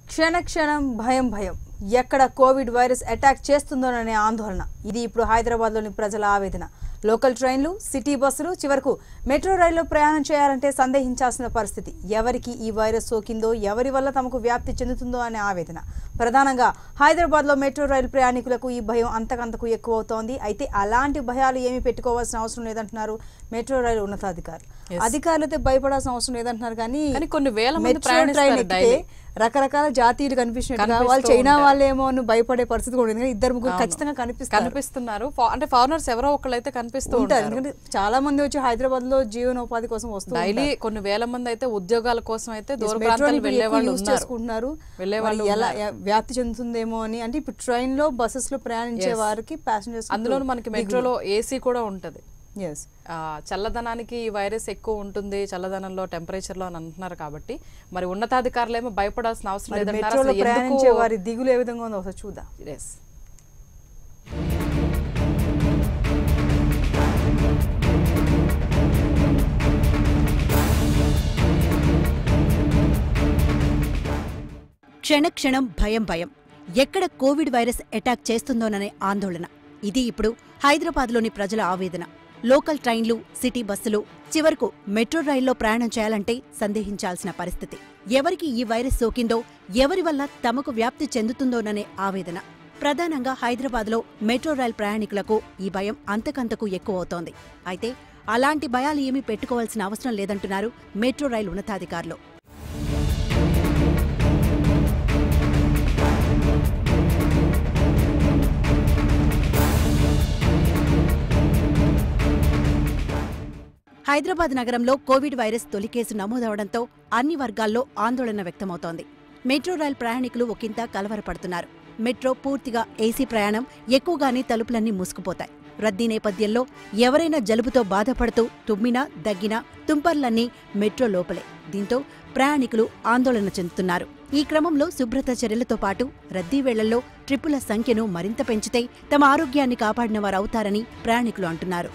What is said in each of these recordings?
క్షణ క్షణం భయం భయం ఎక్కడ కోవిడ్ వైరస్ అటాక్ చేస్తుందోననే ఆందోళన ఇది ఇప్పుడు హైదరాబాద్లోని ప్రజల ఆవేదన లోకల్ ట్రైన్లు సిటీ బస్సులు చివరకు మెట్రో రైల్లో ప్రయాణం చేయాలంటే సందేహించాల్సిన పరిస్థితి ఎవరికి ఈ వైరస్ సోకిందో ఎవరి వల్ల తమకు వ్యాప్తి చెందుతుందో అనే ఆవేదన ప్రధానంగా హైదరాబాద్లో మెట్రో రైలు ప్రయాణికులకు ఈ భయం అంతకంతకు ఎక్కువ అవుతోంది అయితే అలాంటి భయాలు ఏమీ పెట్టుకోవాల్సిన అవసరం లేదంటున్నారు మెట్రో రైలు ఉన్నతాధికారులు అధికారులైతే భయపడాల్సిన అవసరం లేదంటున్నారు కానీ కానీ కొన్ని వేల మంది మెట్రో ట్రైన్ ప్రయాణిస్తారు ఎక్కితే daily. రకరకాల జాతీయులు కనిపించినట్టుగా కనిపిస్తూ వాళ్ళు చైనా ఉంటారు. వాళ్ళేమో అని భయపడే పరిస్థితి కూడా ఉంది కానీ ఇద్దరు ముగ్గురు అవును. ఖచ్చితంగా కనిపిస్తారు కనిపిస్తున్నారు ఫా- అంటే ఫారినర్స్ ఎవరో ఒకళ్ళైతే కనిపిస్తూ ఉంటారు ఉంటారు ఎందుకంటే చాలా మంది వచ్చి హైదరాబాద్ లో జీవనోపాధి కోసం వస్తూ డైలీ కొన్ని వేల మంది అయితే ఉద్యోగాల కోసం అయితే దూర మెట్రోని ప్రాంతాలు ఇప్పుడు వెళ్లే ఎక్కువ వాళ్ళు యూజ్ ఉన్నారు చేసుకుంటున్నారు వెళ్ళే మరి వాళ్ళు ఎలా ఎ- వ్యాప్తి చెందుతుందేమో అని అంటే ఇప్పుడు ట్రైన్ లో బస్సెస్ లో ప్రయాణించే వారికి ప్యాసింజర్స్ అందులో మనకి మెట్రోలో ఏసీ కూడా ఉంటది ఎస్ ఆ, చల్లదనానికి ఈ వైరస్ ఎక్కువ ఉంటుంది చల్లదనంలో టెంపరేచర్ లో అని అంటున్నారు కాబట్టి మరి ఉన్నతాధికారులు ఏమో భయపడాల్సిన అవసరం లేదంటారు మెట్రోలో అసలు ప్రయాణించే ఎందుకు వారి దిగులు ఏ విధంగా ఉందో ఒకసారి చూద్దాం Yes. క్షణక్షణం భయం భయం ఎక్కడ కోవిడ్ వైరస్ అటాక్ చేస్తుందోననే ఆందోళన ఇది ఇప్పుడు హైదరాబాద్లోని ప్రజల ఆవేదన లోకల్ ట్రైన్లు సిటీ బస్సులు చివరకు మెట్రో రైల్లో ప్రయాణం చేయాలంటే సందేహించాల్సిన పరిస్థితి ఎవరికి ఈ వైరస్ సోకిందో ఎవరి వల్ల తమకు వ్యాప్తి చెందుతుందోననే ఆవేదన ప్రధానంగా హైదరాబాద్లో మెట్రో రైల్ ప్రయాణికులకు ఈ భయం అంతకంతకు ఎక్కువవుతోంది అయితే అలాంటి భయాలు ఏమీ పెట్టుకోవాల్సిన అవసరం లేదంటున్నారు మెట్రో రైల్ ఉన్నతాధికారులు హైదరాబాద్ నగరంలో కోవిడ్ వైరస్ తొలి కేసు నమోదవడంతో అన్ని వర్గాల్లో ఆందోళన వ్యక్తమవుతోంది మెట్రో రైల్ ప్రయాణికులు ఒకంత కలవరపడుతున్నారు మెట్రో పూర్తిగా ఏసీ ప్రయాణం ఎక్కువగానే తలుపులన్నీ మూసుకుపోతాయి రద్దీ నేపథ్యంలో ఎవరైనా జలుబుతో బాధపడుతూ తుమ్మినా దగ్గినా తుంపర్లన్నీ మెట్రో లోపలే దీంతో ప్రయాణికులు ఆందోళన చెందుతున్నారు ఈ క్రమంలో శుభ్రత చర్యలతో పాటు రద్దీ వేళల్లో ట్రిప్పుల సంఖ్యను మరింత పెంచితే తమ ఆరోగ్యాన్ని కాపాడిన వారవుతారని ప్రయాణికులు అంటున్నారు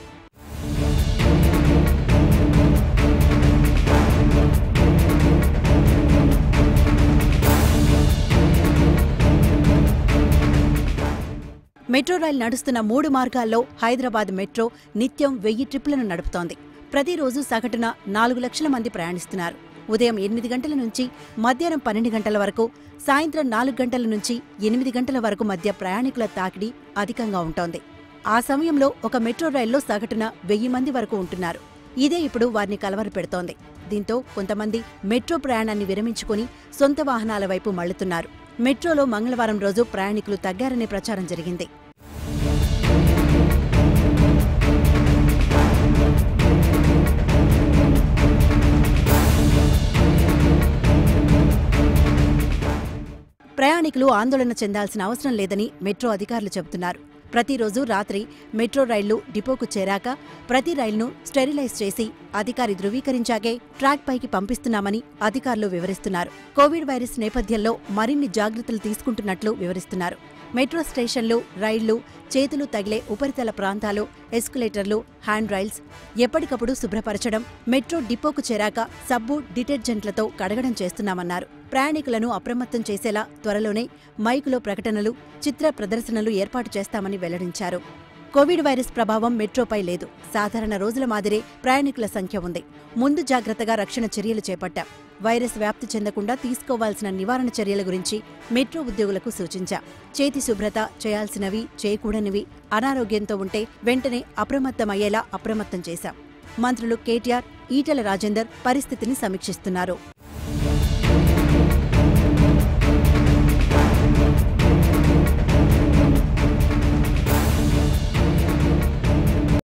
మెట్రో రైలు నడుస్తున్న మూడు మార్గాల్లో హైదరాబాద్ మెట్రో నిత్యం వెయ్యి ట్రిప్పులను నడుపుతోంది ప్రతిరోజు సగటున నాలుగు లక్షల మంది ప్రయాణిస్తున్నారు ఉదయం ఎనిమిది గంటల నుంచి మధ్యాహ్నం పన్నెండు గంటల వరకు సాయంత్రం నాలుగు గంటల నుంచి ఎనిమిది గంటల వరకు మధ్య ప్రయాణికుల తాకిడి అధికంగా ఉంటోంది ఆ సమయంలో ఒక మెట్రో రైల్లో సగటున వెయ్యి మంది వరకు ఉంటున్నారు ఇదే ఇప్పుడు వారిని కలవర పెడుతోంది దీంతో కొంతమంది మెట్రో ప్రయాణాన్ని విరమించుకుని సొంత వాహనాల వైపు మళ్లుతున్నారు మెట్రోలో మంగళవారం రోజు ప్రయాణికులు తగ్గారనే ప్రచారం జరిగింది ప్రయాణికులు ఆందోళన చెందాల్సిన అవసరం లేదని మెట్రో అధికారులు చెబుతున్నారు ప్రతిరోజు రాత్రి మెట్రో రైళ్లు డిపోకు చేరాక ప్రతి రైలును స్టెరిలైజ్ చేసి అధికారి ధృవీకరించాకే ట్రాక్ పైకి పంపిస్తున్నామని అధికారులు వివరిస్తున్నారు కోవిడ్ వైరస్ నేపథ్యంలో మరిన్ని జాగ్రత్తలు తీసుకుంటున్నట్లు వివరిస్తున్నారు మెట్రో స్టేషన్లు రైళ్లు చేతులు తగిలే ఉపరితల ప్రాంతాలు ఎస్కులేటర్లు హ్యాండ్ రైల్స్ ఎప్పటికప్పుడు శుభ్రపరచడం మెట్రో డిపోకు చేరాక సబ్బు డిటర్జెంట్లతో కడగడం చేస్తున్నామన్నారు ప్రయాణికులను అప్రమత్తం చేసేలా త్వరలోనే మైకులో ప్రకటనలు చిత్ర ప్రదర్శనలు ఏర్పాటు చేస్తామని వెల్లడించారు కోవిడ్ వైరస్ ప్రభావం మెట్రోపై లేదు సాధారణ రోజుల మాదిరే ప్రయాణికుల సంఖ్య ఉంది ముందు జాగ్రత్తగా రక్షణ చర్యలు చేపట్టాం వైరస్ వ్యాప్తి చెందకుండా తీసుకోవాల్సిన నివారణ చర్యల గురించి మెట్రో ఉద్యోగులకు సూచించాం చేతి శుభ్రత చేయాల్సినవి చేయకూడనివి అనారోగ్యంతో ఉంటే వెంటనే అప్రమత్తమయ్యేలా అప్రమత్తం చేశాం మంత్రులు కేటీఆర్ ఈటల రాజేందర్ పరిస్థితిని సమీక్షిస్తున్నారు